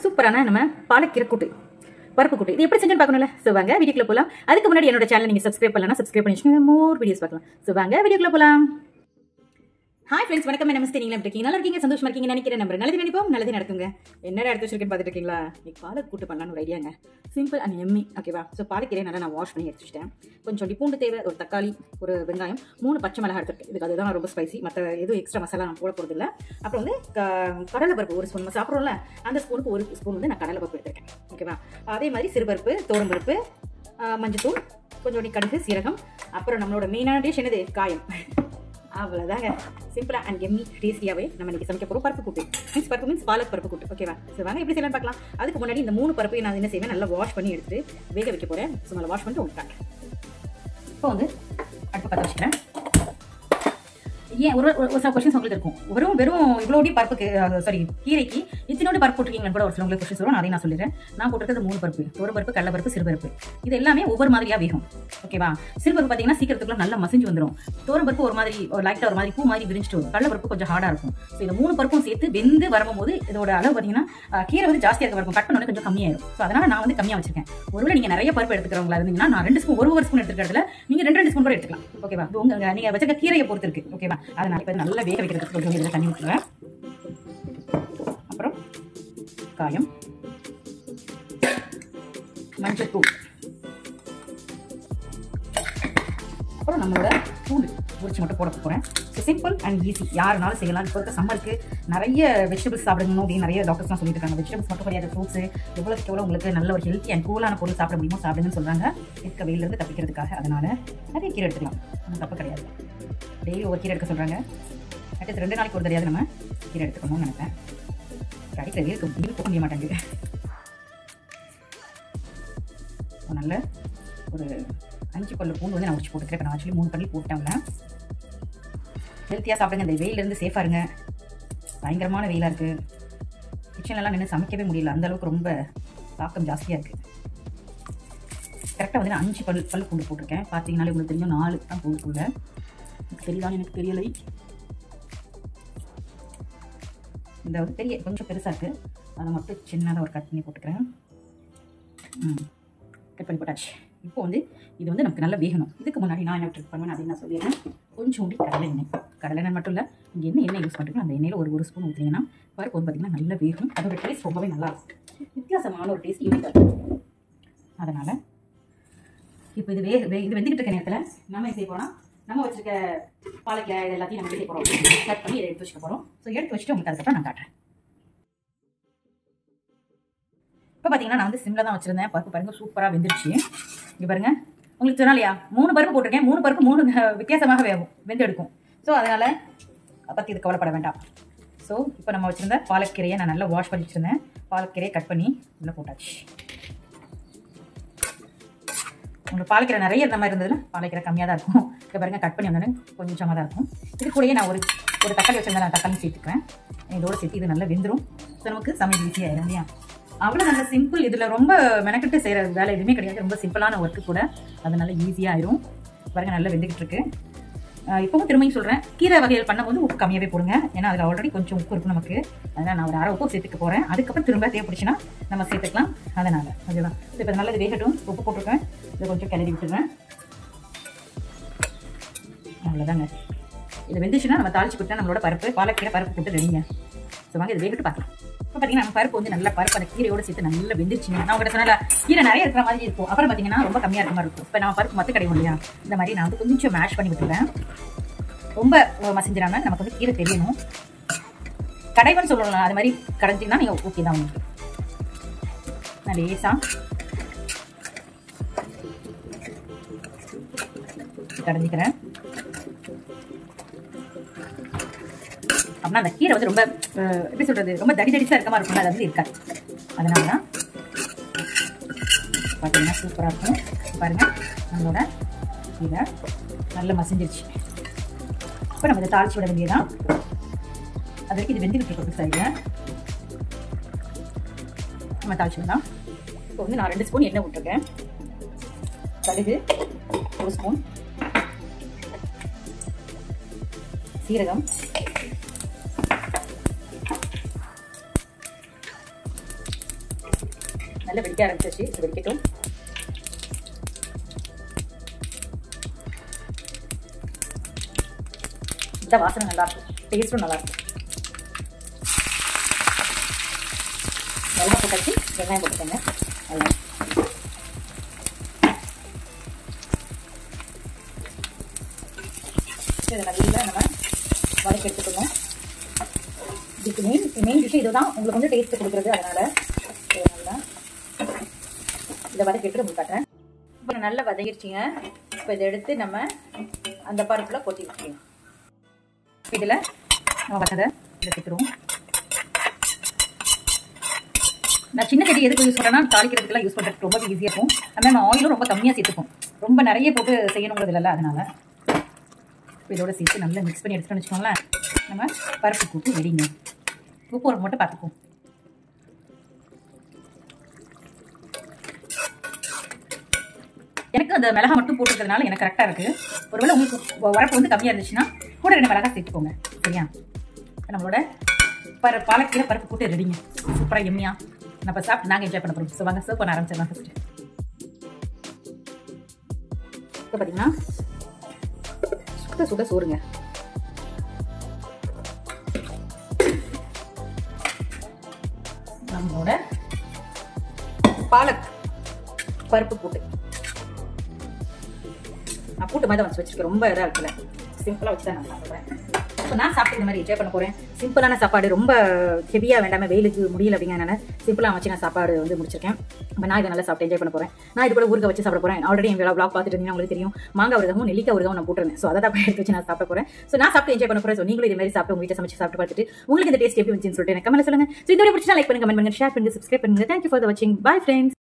சூப்பரான நம்ம பாலக்கீரை கூட்டு பருப்பு கூட்டு இது எப்படி செஞ்சுன்னு பார்க்கணும்ல ஸோ வாங்க வீடியோக்குள்ள போகலாம் அதுக்கு முன்னாடி என்னோட சேனல் நீங்கள் சப்ஸ்கிரைப் பண்ணலாம் சப்ஸ்கிரைப் பண்ணி வச்சுக்கோங்க மோர் வீடியோஸ் பார்க்கலாம் ஸோ வாங்க வீடியோக்குள்ள போகலாம் ஹாய் ஃப்ரெண்ட்ஸ் வணக்கம் நமஸ்தே நீங்களும் எப்படி இருக்கீங்க நல்லா இருக்கீங்க சந்தோஷமா இருக்கீங்க நினைக்கிறேன் நம்பர் நல்லது நினைப்போம் நல்லது நடக்குங்க என்ன எடுத்து வச்சிருக்கேன் பார்த்துட்டு இருக்கீங்களா இன்னைக்கு பாலக் கூட்டு பண்ணலாம்னு ஒரு ஐடியாங்க சிம்பிள் அண்ட் எம்மி ஓகேவா ஸோ பாலக்கீரை நல்லா நான் வாஷ் பண்ணி எடுத்து வச்சிட்டேன் கொஞ்சம் பூண்டு தேவை ஒரு தக்காளி ஒரு வெங்காயம் மூணு பச்சை மிளகாய் எடுத்துருக்கேன் இதுக்கு அதுதான் ரொம்ப ஸ்பைசி மற்ற எதுவும் எக்ஸ்ட்ரா மசாலா நான் போட போகிறது இல்லை அப்புறம் வந்து க- கடலை பருப்பு ஒரு ஸ்பூன் நம்ம சாப்பிட்றோம்ல அந்த ஸ்பூனுக்கு ஒரு ஸ்பூன் வந்து நான் கடலை பருப்பு எடுத்திருக்கேன் ஓகேவா அதே மாதிரி சிறுபருப்பு தோரம்பருப்பு ஆஹ் மஞ்சத்தூள் கொஞ்சோண்டி கடுகு சீரகம் அப்புறம் நம்மளோட மெயினான டிஷ் என்னது காயம் அவ்வளோதாங்க சிம்பிளாக அண்ட் எம்மி டேஸ்டியாகவே நம்ம இன்னைக்கு சமைக்க போகிறோம் பருப்பு கூட்டு மீன்ஸ் பருப்பு மீன்ஸ் பாலக் பருப்பு கூட்டு ஓகேவா சரி வாங்க எப்படி செய்யலாம் பார்க்கலாம் அதுக்கு முன்னாடி இந்த மூணு பருப்பையும் நான் என்ன செய்வேன் நல்லா வாஷ் பண்ணி எடுத்து வேக வைக்க போகிறேன் ஸோ நல்லா வாஷ் பண்ணிட்டு உங்களுக்கு காட்டுறேன் இப்போ வந்து அடுப்பு பற்ற வச்சுக்கிறேன் ஏன் ஒரு ஒரு சில கொஸ்டின்ஸ் உங்களுக்கு இருக்கும் வெறும் வெறும் இவ்வளோடி பருப்புக்கு சாரி கீரைக்கு இத்தனோடு பருப்பு போட்டிருக்கீங்கன்னு கூட ஒரு சில உங்களுக்கு கொஸ்டின்ஸ் வரும் அதையும் நான் சொல்லிடுறேன் நான் போட்டிருக்கிறது மூணு பருப்பு ஒரு பருப்பு கடல பருப்பு சிறுபருப்பு இது எல்லாமே ஒவ்வொரு மாதிரியா வேகும் ஓகேவா சிறுபருப்பு பார்த்தீங்கன்னா சீக்கிரத்துக்குள்ள நல்லா மசிஞ்சு வந்துடும் தோரம் பருப்பு ஒரு மாதிரி ஒரு லைட்டாக ஒரு மாதிரி பூ மாதிரி விரிஞ்சிட்டு வரும் கடல பருப்பு கொஞ்சம் ஹார்டாக இருக்கும் ஸோ இந்த மூணு பருப்பும் சேர்த்து வெந்து வரும்போது இதோட அளவு பார்த்தீங்கன்னா அஹ், கீரை வந்து ஜாஸ்தியாக இருக்க இருக்கும் கட் பண்ணோட கொஞ்சம் கம்மியாயிரும் ஸோ அதனால நான் வந்து கம்மியாக வச்சிருக்கேன் ஒருவேளை நீங்கள் நிறைய பருப்பு எடுத்துக்கிறவங்களா இருந்தீங்கன்னா நான் ரெண்டு ஸ்பூன் ஒரு ஒரு ஸ்பூன் எடுத்துக்கிறதுல நீங்கள் ரெண்டு ரெண்டு ஸ்பூன் கூட எடுத்துக்கலாம் ஓகேவா இது உங்க நீங்கள் வச்சிருக்க கீரையை பொறுத்து இருக்கு ஓகேவா அதனால இப்போ நல்லா வேக வைக்கிறதுக்கு கொஞ்சம் இதில் தண்ணி ஊற்றுவேன் அப்புறம் காயம் மஞ்சத்தூள் அப்புறம் நம்மளோட பூண்டு உரிச்சு மட்டும் போட போகிறேன் ஸோ சிம்பிள் அண்ட் ஈஸி யாருனாலும் செய்யலாம் இப்போ இருக்க சம்மருக்கு நிறைய வெஜிடபிள்ஸ் சாப்பிடணும் அப்படின்னு நிறைய டாக்டர்ஸ்லாம் சொல்லிட்டு இருக்காங்க வெஜிடபிள்ஸ் மட்டும் கிடையாது ஃப்ரூட்ஸ் எவ்வளோக்கு எவ்வளோ உங்களுக்கு நல்ல ஒரு ஹெல்த்தி அண்ட் கூலான பொருள் சாப்பிட முடியுமோ சாப்பிடுங்கன்னு சொல்கிறாங்க இருக்க வெயிலிருந்து தப்பிக்கிறதுக்காக அதனால நிறைய கீரை எடுத்துக்கலாம் ஒன்றும் தப்பு கிடையாது டெய்லி ஒவ்வொரு கீரை எடுக்க சொல்கிறாங்க அட்லீஸ்ட் ரெண்டு நாளைக்கு ஒரு தெரியாது நம்ம கீரை எடுத்துக்கணும்னு நினைப்பேன் அடிக்கிற வெயிலுக்கு வெயில் போக முடிய மாட்டேங்குது ஒரு நல்ல ஒரு அஞ்சு பல்லு பூண்டு வந்து நான் உரிச்சு போட்டுக்கிறேன் இப்போ நான் ஆக்சுவலி மூணு பல்லு போட்டேன்ல ஹெல்த்தியாக சாப்பிடுங்க இந்த வெயிலேருந்து சேஃபாக இருங்க பயங்கரமான வெயிலாக இருக்குது கிச்சன்லலாம் நின்று சமைக்கவே முடியல அந்த அளவுக்கு ரொம்ப தாக்கம் ஜாஸ்தியாக இருக்குது கரெக்டாக வந்து நான் அஞ்சு பல் பல்லு பூண்டு போட்டிருக்கேன் பார்த்தீங்கனாலே உங்களுக்கு தெரியும் நாலு தான் பூண்டுக்குள்ள எனக்கு தெரியுதான்னு எனக்கு தெரியலை இந்த வந்து பெரிய கொஞ்சம் பெருசாக இருக்குது அதை மட்டும் சின்னதாக ஒரு கட் பண்ணி போட்டுக்கிறேன் ம் கட் பண்ணி போட்டாச்சு இப்போ வந்து இது வந்து நமக்கு நல்லா வேகணும் இதுக்கு முன்னாடி நான் என்ன ட்ரிக் பண்ணுவேன் அப்படின்னு நான் சொல்லிடுறேன் கொஞ்சோண்டி கடலை எண்ணெய் கடலை எண்ணெய் மட்டும் இல்லை நீங்கள் என்ன எண்ணெய் யூஸ் பண்ணுறீங்களோ அந்த எண்ணெயில் ஒரு ஒரு ஸ்பூன் ஊற்றிங்கன்னா பருப்பு வந்து பார்த்திங்கன்னா நல்லா வேகும் அதோட டேஸ்ட் ரொம்பவே நல்லா இருக்கும் வித்தியாசமான ஒரு டேஸ்ட் யூனிக்காக இருக்கும் அதனால் இப்போ இது வே வே இது வெந்துக்கிட்டு இருக்க நேரத்தில் நம்ம என்ன செய்ய போகிறோம் நம்ம வச்சிருக்க பாலக்கீரை இது எல்லாத்தையும் நம்ம செய்ய போகிறோம் கட் பண்ணி இதை எடுத்து வச்சுக்க போகிறோம் ஸோ எடுத்து வச்சுட்டு உங்களுக்கு அதுக்கப்புறம் நான் காட்டுறேன் இப்போ பார்த்தீங்கன்னா நான் வந்து சிம்மில் தான் வச்சுருந்தேன் பருப்பு பாருங்க சூப்பராக வெந்துருச்சு இங்கே பாருங்க உங்களுக்கு சொன்னா இல்லையா மூணு பருப்பு போட்டிருக்கேன் மூணு பருப்பு மூணு அஹ், வித்தியாசமாக வேகும் வெந்து எடுக்கும் ஸோ அதனால் பற்றி இது கவலைப்பட வேண்டாம் ஸோ இப்போ நம்ம வச்சுருந்த பாலக்கீரையை நான் நல்லா வாஷ் பண்ணி வச்சுருந்தேன் பாலக்கீரையை கட் பண்ணி உள்ளே போட்டாச்சு உங்களுக்கு பாலக்கீரை நிறைய இருந்த மாதிரி இருந்ததுன்னா பாலக்கீரை கம்மியாக தான் இருக்கும் இப்போ பாருங்க கட் பண்ணி வந்தோடனே கொஞ்சமாக தான் இருக்கும் இது கூடயே நான் ஒரு ஒரு தக்காளி வச்சிருந்தேன் நான் தக்காளி சேர்த்துக்கிறேன் இதோட சேர்த்து இது நல்லா வெந்துடும் ஸோ நமக்கு சமையல் ஈஸியாகிடும் இல்லையா அவ்வளோ நல்ல சிம்பிள் இதில் ரொம்ப மெனக்கெட்டு செய்கிற வேலை எதுவுமே கிடையாது ரொம்ப சிம்பிளான ஒர்க்கு கூட அது நல்லா ஈஸியாகிடும் பாருங்க நல்லா வெந்துக்கிட்டு இருக்கு ஆஹ் இப்பவும் திரும்பியும் சொல்கிறேன் கீரை வகைகள் பண்ணும்போது உப்பு கம்மியாகவே போடுங்க ஏன்னா அதில் ஆல்ரெடி கொஞ்சம் உப்பு இருக்கும் நமக்கு அதனால் நான் ஒரு அரை உப்பு சேர்த்துக்க போகிறேன் அதுக்கப்புறம் திரும்ப தேவைப்படுச்சுன்னா நம்ம சேர்த்துக்கலாம் அதனால் ஓகேவா இப்போ நல்லா இது வேகட்டும் உப்பு போட்டிருக்கேன் இதை கொஞ்சம் கிளறி விட்டுருவேன் அவ்வளோதாங்க இது வெந்துச்சுன்னா நம்ம தாளிச்சு விட்டா நம்மளோட பருப்பு பாலக்கீரை பருப்பு போட்டு ரெடிங்க ஸோ வாங்க இது வேகட்டு பார்க்கலாம் இப்போ பார்த்தீங்கன்னா நம்ம பருப்பு வந்து நல்லா பருப்பு அந்த கீரையோட சேர்த்து நல்லா வெந்துருச்சுங்க நான் உங்கள்கிட்ட சொன்னால கீரை நிறைய இருக்கிற மாதிரி இருக்கும் அப்புறம் பார்த்தீங்கன்னா ரொம்ப கம்மியாக இருக்க மாதிரி இருக்கும் இப்போ நம்ம பருப்பு மத்து கிடைக்கும் இல்லையா இந்த மாதிரி நான் வந்து கொஞ்சம் மேஷ் பண்ணி விட்டுருவேன் ரொம்ப அஹ், மசிஞ்சிடாம நமக்கு வந்து கீரை தெரியணும் கடைவன் சொல்லலாம் அது மாதிரி கடைஞ்சிங்கன்னா நீங்கள் ஓகே தான் உங்களுக்கு நான் லேசாக கடைஞ்சிக்கிறேன் அப்படின்னா அந்த கீரை வந்து ரொம்ப அஹ், எப்படி சொல்றது ரொம்ப தடி தடிசா இருக்க மாதிரி இருக்கும்ல அது வந்து இருக்காது அதனால தான் பார்த்தீங்கன்னா சூப்பராக இருக்கும் பாருங்க நம்மளோட கீரை நல்லா மசிஞ்சிருச்சு இப்போ நம்ம இதை தாளிச்சு விட வேண்டியதான் அது வரைக்கும் இது வெந்துக்கிட்டு இருக்கு சைடில் நம்ம தாளிச்சு விடலாம் இப்போ வந்து நான் ரெண்டு ஸ்பூன் எண்ணெய் விட்டுருக்கேன் கடுகு ஒரு ஸ்பூன் சீரகம் நல்லா வெடிக்க ஆரம்பிச்சிருச்சு இது வெடிக்கட்டும் இந்த வாசனை நல்லா இருக்கும் டேஸ்ட்டும் நல்லா இருக்கும் வெள்ளம் போட்டாச்சு வெங்காயம் போட்டுக்கோங்க வெங்காயம் இதை நல்லா நம்ம வதக்கி எடுத்துக்கணும் இதுக்கு மெயின் மெயின் விஷயம் இதுதான் உங்களுக்கு வந்து டேஸ்ட் கொடுக்குறது அதனால இதை நல்லா இதை வதக்கி எடுத்து உங்களுக்கு காட்டுறேன் இப்போ நல்லா வதக்கிடுச்சிங்க இப்போ இதை எடுத்து நம்ம அந்த பருப்பில் கொட்டி வச்சுக்கலாம் இதில் நம்ம வதக்கதை இதில் சேர்த்துருவோம் நான் சின்ன செடி எதுக்கு யூஸ் பண்ணுறேன்னா தாளிக்கிறதுக்குலாம் யூஸ் பண்ணுறதுக்கு ரொம்ப ஈஸியாக இருக்கும் அது நம்ம ஆயிலும் ரொம்ப கம்மியாக சேர்த்துக்கும் ரொம்ப நிறைய போட்டு செய்யணுங்கிறது இல்லைல்ல அதனால இதோட சேர்த்து நல்லா மிக்ஸ் பண்ணி எடுத்துகிட்டு வச்சுக்கோங்களேன் நம்ம பருப்பு கூட்டு ரெடிங்க உப்பு ஒரு மட்டும் பார்த்துக்குவோம் எனக்கு அந்த மிளகா மட்டும் போட்டுருக்கிறதுனால எனக்கு கரெக்டாக இருக்குது ஒருவேளை உங்களுக்கு உரப்பு வந்து கம்மியாக இருந்துச்சுன்னா கூட ரெண்டு மிளகா சேர்த்துக்கோங்க சரியா நம்மளோட பரு பாலக்கீரை பருப்பு கூட்டு ரெடிங்க சூப்பராக எம்மியாக நம்ம சாப்பிட்டு நாங்கள் என்ஜாய் பண்ண போகிறோம் ஸோ வாங்க சர்வ் பண்ண ஆரம்பிச்சிடலாம் ஃபஸ்ட்டு இப்போ பார்த்தீங்கன்னா சுட சுட சோறுங்க நம்மளோட பாலக் பருப்பு கூட்டு நான் கூட்டு மாதிரி தான் வச்சு வச்சிருக்கேன் ரொம்ப இதாக இருக்கல சிம்பிளாக வச்சு தான் நான் சாப்பிட்றேன் இப்போ நான் சாப்பிட்டு இந்த மாதிரி என்ஜாய் பண்ண போகிறேன் சிம்பிளான சாப்பாடு ரொம்ப ஹெவியாக வேண்டாமல் வெயிலுக்கு முடியல அப்படிங்கிறனால சிம்பிளாக வச்சு நான் சாப்பாடு வந்து முடிச்சிருக்கேன் இப்போ நான் இதை நல்லா சாப்பிட்டு என்ஜாய் பண்ண போகிறேன் நான் இது கூட ஊறுகாய் வச்சு சாப்பிட போகிறேன் ஆல்ரெடி என் விழா பார்த்துட்டு இருந்தீங்கன்னா உங்களுக்கு தெரியும் மாங்காய் ஊறுகாவும் நெல்லிக்காய் ஊறுகாவும் நான் போட்டுருந்தேன் ஸோ அதை தான் எடுத்து வச்சு நான் சாப்பிட போகிறேன் ஸோ நான் சாப்பிட்டு என்ஜாய் பண்ண போகிறேன் ஸோ நீங்களும் இதே மாதிரி சாப்பிட்டு உங்க வீட்டை சமைச்சு சாப்பிட்டு பார்த்துட்டு உங்களுக்கு இந்த டேஸ்ட் எப்படி வந்துச்சுன்னு சொல்லிட்டு எனக்கு கமெண்ட் சொல்லுங்க ஸோ இதோட பிடிச்சா லைக் பண்ணுங்க கமெண்ட் பண்ணுங்க ஷேர் பண்ணுங்க சப்ஸ்கிரைப் பண்ணுங்க தேங்க்யூ ஃபார் வாட்சிங் பை ஃப்ரெண்ட்ஸ்